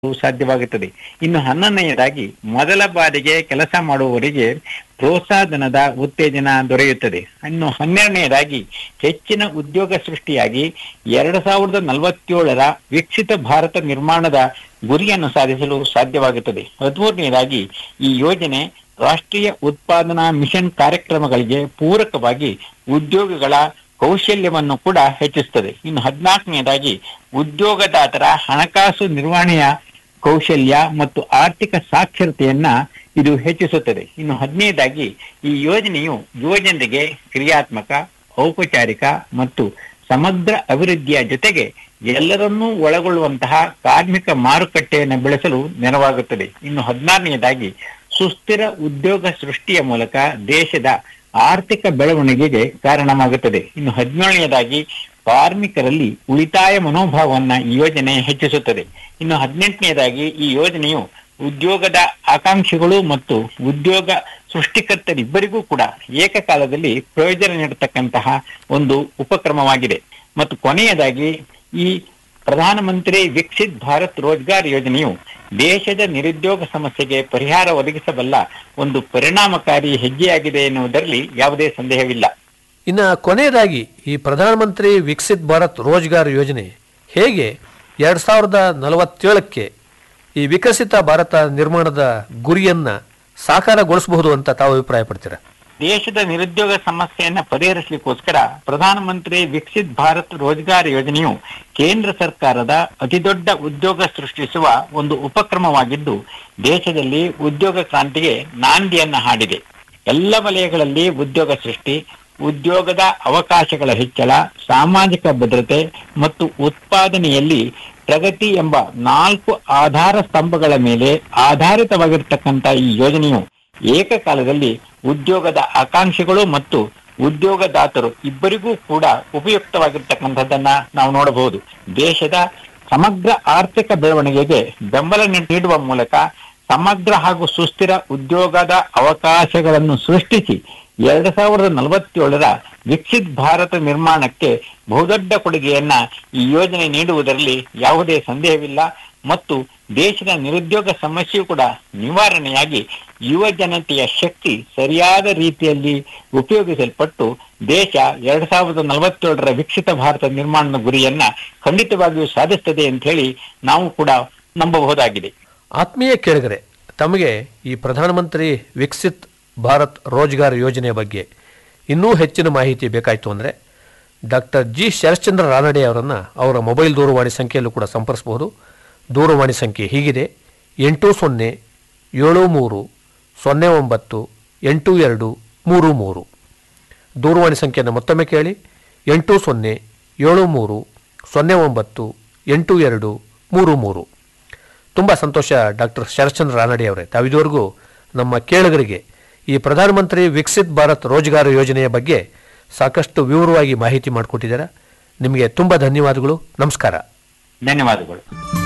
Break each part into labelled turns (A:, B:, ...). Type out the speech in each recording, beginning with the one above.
A: ಸಾಧ್ಯವಾಗುತ್ತದೆ ಇನ್ನು ಹನ್ನೊಂದನೆಯದಾಗಿ ಮೊದಲ ಬಾರಿಗೆ ಕೆಲಸ ಮಾಡುವವರಿಗೆ ಪ್ರೋತ್ಸಾಹಧನದ ಉತ್ತೇಜನ ದೊರೆಯುತ್ತದೆ ಇನ್ನು ಹನ್ನೆರಡನೆಯದಾಗಿ ಹೆಚ್ಚಿನ ಉದ್ಯೋಗ ಸೃಷ್ಟಿಯಾಗಿ ಎರಡು ಸಾವಿರದ ನಲವತ್ತೇಳರ ವಿಕಸಿತ ಭಾರತ ನಿರ್ಮಾಣದ ಗುರಿಯನ್ನು ಸಾಧಿಸಲು ಸಾಧ್ಯವಾಗುತ್ತದೆ ಹದಿಮೂರನೆಯದಾಗಿ ಈ ಯೋಜನೆ ರಾಷ್ಟ್ರೀಯ ಉತ್ಪಾದನಾ ಮಿಷನ್ ಕಾರ್ಯಕ್ರಮಗಳಿಗೆ ಪೂರಕವಾಗಿ ಉದ್ಯೋಗಗಳ ಕೌಶಲ್ಯವನ್ನು ಕೂಡ ಹೆಚ್ಚಿಸುತ್ತದೆ ಇನ್ನು ಹದಿನಾಲ್ಕನೆಯದಾಗಿ ಉದ್ಯೋಗದಾತರ ಹಣಕಾಸು ನಿರ್ವಹಣೆಯ ಕೌಶಲ್ಯ ಮತ್ತು ಆರ್ಥಿಕ ಸಾಕ್ಷರತೆಯನ್ನ ಇದು ಹೆಚ್ಚಿಸುತ್ತದೆ ಇನ್ನು ಹದಿನೈದಾಗಿ ಈ ಯೋಜನೆಯು ಯುವಜನರಿಗೆ ಕ್ರಿಯಾತ್ಮಕ ಔಪಚಾರಿಕ ಮತ್ತು ಸಮಗ್ರ ಅಭಿವೃದ್ಧಿಯ ಜೊತೆಗೆ ಎಲ್ಲರನ್ನೂ ಒಳಗೊಳ್ಳುವಂತಹ ಕಾರ್ಮಿಕ ಮಾರುಕಟ್ಟೆಯನ್ನು ಬೆಳೆಸಲು ನೆರವಾಗುತ್ತದೆ ಇನ್ನು ಹದಿನಾರನೆಯದಾಗಿ ಸುಸ್ಥಿರ ಉದ್ಯೋಗ ಸೃಷ್ಟಿಯ ಮೂಲಕ ದೇಶದ ಆರ್ಥಿಕ ಬೆಳವಣಿಗೆಗೆ ಕಾರಣವಾಗುತ್ತದೆ ಇನ್ನು ಹದಿನೇಳನೆಯದಾಗಿ ಕಾರ್ಮಿಕರಲ್ಲಿ ಉಳಿತಾಯ ಮನೋಭಾವವನ್ನ ಈ ಯೋಜನೆ ಹೆಚ್ಚಿಸುತ್ತದೆ ಇನ್ನು ಹದಿನೆಂಟನೆಯದಾಗಿ ಈ ಯೋಜನೆಯು ಉದ್ಯೋಗದ ಆಕಾಂಕ್ಷಿಗಳು ಮತ್ತು ಉದ್ಯೋಗ ಸೃಷ್ಟಿಕರ್ತರಿಬ್ಬರಿಗೂ ಕೂಡ ಏಕಕಾಲದಲ್ಲಿ ಪ್ರಯೋಜನ ನೀಡತಕ್ಕಂತಹ ಒಂದು ಉಪಕ್ರಮವಾಗಿದೆ ಮತ್ತು ಕೊನೆಯದಾಗಿ ಈ ಪ್ರಧಾನಮಂತ್ರಿ ವಿಕಸಿತ್ ಭಾರತ್ ರೋಜ್ಗಾರ್ ಯೋಜನೆಯು ದೇಶದ ನಿರುದ್ಯೋಗ ಸಮಸ್ಯೆಗೆ ಪರಿಹಾರ ಒದಗಿಸಬಲ್ಲ ಒಂದು ಪರಿಣಾಮಕಾರಿ ಹೆಜ್ಜೆಯಾಗಿದೆ ಎನ್ನುವುದರಲ್ಲಿ ಯಾವುದೇ ಸಂದೇಹವಿಲ್ಲ
B: ಇನ್ನು ಕೊನೆಯದಾಗಿ ಈ ಪ್ರಧಾನಮಂತ್ರಿ ವಿಕಸಿತ್ ಭಾರತ್ ರೋಜ್ಗಾರ್ ಯೋಜನೆ ಹೇಗೆ ಎರಡು ಸಾವಿರದ ನಲವತ್ತೇಳಕ್ಕೆ ಈ ವಿಕಸಿತ ಭಾರತ ನಿರ್ಮಾಣದ ಗುರಿಯನ್ನು ಸಾಕಾರಗೊಳಿಸಬಹುದು ಅಂತ ತಾವು ಅಭಿಪ್ರಾಯ ಪಡ್ತೀರಾ
A: ದೇಶದ ನಿರುದ್ಯೋಗ ಸಮಸ್ಯೆಯನ್ನ ಪರಿಹರಿಸಲಿಕ್ಕೋಸ್ಕರ ಪ್ರಧಾನಮಂತ್ರಿ ವಿಕಸಿತ್ ಭಾರತ್ ರೋಜ್ಗಾರ್ ಯೋಜನೆಯು ಕೇಂದ್ರ ಸರ್ಕಾರದ ಅತಿದೊಡ್ಡ ಉದ್ಯೋಗ ಸೃಷ್ಟಿಸುವ ಒಂದು ಉಪಕ್ರಮವಾಗಿದ್ದು ದೇಶದಲ್ಲಿ ಉದ್ಯೋಗ ಕ್ರಾಂತಿಗೆ ನಾಂದಿಯನ್ನ ಹಾಡಿದೆ ಎಲ್ಲ ವಲಯಗಳಲ್ಲಿ ಉದ್ಯೋಗ ಸೃಷ್ಟಿ ಉದ್ಯೋಗದ ಅವಕಾಶಗಳ ಹೆಚ್ಚಳ ಸಾಮಾಜಿಕ ಭದ್ರತೆ ಮತ್ತು ಉತ್ಪಾದನೆಯಲ್ಲಿ ಪ್ರಗತಿ ಎಂಬ ನಾಲ್ಕು ಆಧಾರ ಸ್ತಂಭಗಳ ಮೇಲೆ ಆಧಾರಿತವಾಗಿರ್ತಕ್ಕಂಥ ಈ ಯೋಜನೆಯು ಏಕಕಾಲದಲ್ಲಿ ಉದ್ಯೋಗದ ಆಕಾಂಕ್ಷಿಗಳು ಮತ್ತು ಉದ್ಯೋಗದಾತರು ಇಬ್ಬರಿಗೂ ಕೂಡ ಉಪಯುಕ್ತವಾಗಿರ್ತಕ್ಕಂಥದ್ದನ್ನ ನಾವು ನೋಡಬಹುದು ದೇಶದ ಸಮಗ್ರ ಆರ್ಥಿಕ ಬೆಳವಣಿಗೆಗೆ ಬೆಂಬಲ ನೀಡುವ ಮೂಲಕ ಸಮಗ್ರ ಹಾಗೂ ಸುಸ್ಥಿರ ಉದ್ಯೋಗದ ಅವಕಾಶಗಳನ್ನು ಸೃಷ್ಟಿಸಿ ಎರಡು ಸಾವಿರದ ನಲವತ್ತೇಳರ ವಿಕಸಿತ್ ಭಾರತ ನಿರ್ಮಾಣಕ್ಕೆ ಬಹುದೊಡ್ಡ ಕೊಡುಗೆಯನ್ನ ಈ ಯೋಜನೆ ನೀಡುವುದರಲ್ಲಿ ಯಾವುದೇ ಸಂದೇಹವಿಲ್ಲ ಮತ್ತು ದೇಶದ ನಿರುದ್ಯೋಗ ಸಮಸ್ಯೆಯೂ ಕೂಡ ನಿವಾರಣೆಯಾಗಿ ಯುವ ಜನತೆಯ ಶಕ್ತಿ ಸರಿಯಾದ ರೀತಿಯಲ್ಲಿ ಉಪಯೋಗಿಸಲ್ಪಟ್ಟು ದೇಶ ಎರಡ್ ಸಾವಿರದ ನಲವತ್ತೇಳರ ವಿಕಸಿತ ಭಾರತ ನಿರ್ಮಾಣದ ಗುರಿಯನ್ನ ಖಂಡಿತವಾಗಿಯೂ ಸಾಧಿಸ್ತದೆ ಅಂತ ಹೇಳಿ ನಾವು ಕೂಡ ನಂಬಬಹುದಾಗಿದೆ
B: ಆತ್ಮೀಯ ಕೇಳಿಗರೆ ತಮಗೆ ಈ ಪ್ರಧಾನಮಂತ್ರಿ ವಿಕಸಿತ್ ಭಾರತ್ ರೋಜ್ಗಾರ್ ಯೋಜನೆಯ ಬಗ್ಗೆ ಇನ್ನೂ ಹೆಚ್ಚಿನ ಮಾಹಿತಿ ಬೇಕಾಯಿತು ಅಂದರೆ ಡಾಕ್ಟರ್ ಜಿ ಶರಶ್ಚಂದ್ರ ರಾನಡೆ ಅವರನ್ನು ಅವರ ಮೊಬೈಲ್ ದೂರವಾಣಿ ಸಂಖ್ಯೆಯಲ್ಲೂ ಕೂಡ ಸಂಪರ್ಸಬಹುದು ದೂರವಾಣಿ ಸಂಖ್ಯೆ ಹೀಗಿದೆ ಎಂಟು ಸೊನ್ನೆ ಏಳು ಮೂರು ಸೊನ್ನೆ ಒಂಬತ್ತು ಎಂಟು ಎರಡು ಮೂರು ಮೂರು ದೂರವಾಣಿ ಸಂಖ್ಯೆಯನ್ನು ಮತ್ತೊಮ್ಮೆ ಕೇಳಿ ಎಂಟು ಸೊನ್ನೆ ಏಳು ಮೂರು ಸೊನ್ನೆ ಒಂಬತ್ತು ಎಂಟು ಎರಡು ಮೂರು ಮೂರು ತುಂಬ ಸಂತೋಷ ಡಾಕ್ಟರ್ ಶರಶ್ಚಂದ್ರ ರಾನಡೆ ಅವರೇ ತಾವಿದುವರೆಗೂ ನಮ್ಮ ಕೇಳುಗರಿಗೆ ಈ ಪ್ರಧಾನಮಂತ್ರಿ ವಿಕಸಿತ್ ಭಾರತ್ ರೋಜ್ಗಾರ್ ಯೋಜನೆಯ ಬಗ್ಗೆ ಸಾಕಷ್ಟು ವಿವರವಾಗಿ ಮಾಹಿತಿ ಮಾಡಿಕೊಟ್ಟಿದ್ದೀರಾ ನಿಮಗೆ ತುಂಬ ಧನ್ಯವಾದಗಳು ನಮಸ್ಕಾರ
A: ಧನ್ಯವಾದಗಳು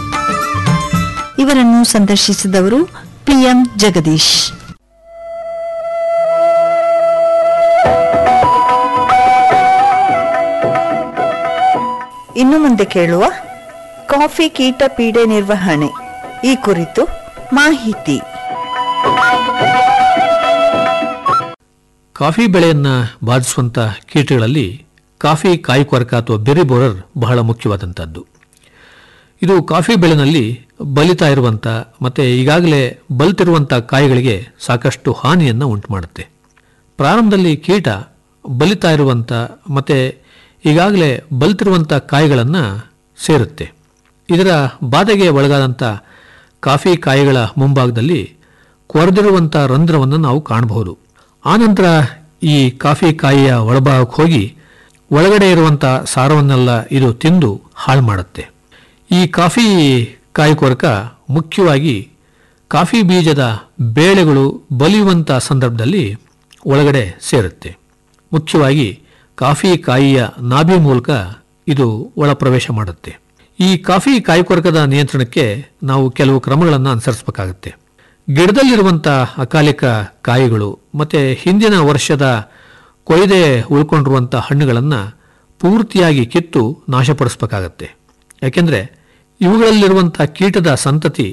C: ಇವರನ್ನು ಸಂದರ್ಶಿಸಿದವರು ಪಿಎಂ ಜಗದೀಶ್ ಇನ್ನು ಮುಂದೆ ಕೇಳುವ ಕಾಫಿ ಕೀಟ ಪೀಡೆ ನಿರ್ವಹಣೆ ಈ ಕುರಿತು ಮಾಹಿತಿ
B: ಕಾಫಿ ಬೆಳೆಯನ್ನು ಬಾಧಿಸುವಂಥ ಕೀಟಗಳಲ್ಲಿ ಕಾಫಿ ಕಾಯಿ ಕೊರಕ ಅಥವಾ ಬೆರಿ ಬೋರರ್ ಬಹಳ ಮುಖ್ಯವಾದಂಥದ್ದು ಇದು ಕಾಫಿ ಬೆಳೆನಲ್ಲಿ ಬಲಿತಾ ಇರುವಂಥ ಮತ್ತು ಈಗಾಗಲೇ ಬಲಿತಿರುವಂಥ ಕಾಯಿಗಳಿಗೆ ಸಾಕಷ್ಟು ಹಾನಿಯನ್ನು ಉಂಟು ಮಾಡುತ್ತೆ ಪ್ರಾರಂಭದಲ್ಲಿ ಕೀಟ ಬಲಿತಾ ಇರುವಂಥ ಮತ್ತು ಈಗಾಗಲೇ ಬಲಿತಿರುವಂಥ ಕಾಯಿಗಳನ್ನು ಸೇರುತ್ತೆ ಇದರ ಬಾಧೆಗೆ ಒಳಗಾದಂಥ ಕಾಫಿ ಕಾಯಿಗಳ ಮುಂಭಾಗದಲ್ಲಿ ಕೊರೆದಿರುವಂಥ ರಂಧ್ರವನ್ನು ನಾವು ಕಾಣಬಹುದು ಆನಂತರ ಈ ಕಾಫಿ ಕಾಯಿಯ ಒಳಭಾಗಕ್ಕೆ ಹೋಗಿ ಒಳಗಡೆ ಇರುವಂಥ ಸಾರವನ್ನೆಲ್ಲ ಇದು ತಿಂದು ಹಾಳು ಮಾಡುತ್ತೆ ಈ ಕಾಫಿ ಕಾಯಿ ಕೊರಕ ಮುಖ್ಯವಾಗಿ ಕಾಫಿ ಬೀಜದ ಬೇಳೆಗಳು ಬಲಿಯುವಂಥ ಸಂದರ್ಭದಲ್ಲಿ ಒಳಗಡೆ ಸೇರುತ್ತೆ ಮುಖ್ಯವಾಗಿ ಕಾಫಿ ಕಾಯಿಯ ನಾಭಿ ಮೂಲಕ ಇದು ಒಳ ಪ್ರವೇಶ ಮಾಡುತ್ತೆ ಈ ಕಾಫಿ ಕಾಯಿ ಕೊರಕದ ನಿಯಂತ್ರಣಕ್ಕೆ ನಾವು ಕೆಲವು ಕ್ರಮಗಳನ್ನು ಅನುಸರಿಸಬೇಕಾಗುತ್ತೆ ಗಿಡದಲ್ಲಿರುವಂಥ ಅಕಾಲಿಕ ಕಾಯಿಗಳು ಮತ್ತು ಹಿಂದಿನ ವರ್ಷದ ಕೊಯ್ದೆ ಉಳ್ಕೊಂಡಿರುವಂಥ ಹಣ್ಣುಗಳನ್ನು ಪೂರ್ತಿಯಾಗಿ ಕಿತ್ತು ನಾಶಪಡಿಸ್ಬೇಕಾಗತ್ತೆ ಯಾಕೆಂದರೆ ಇವುಗಳಲ್ಲಿರುವಂತಹ ಕೀಟದ ಸಂತತಿ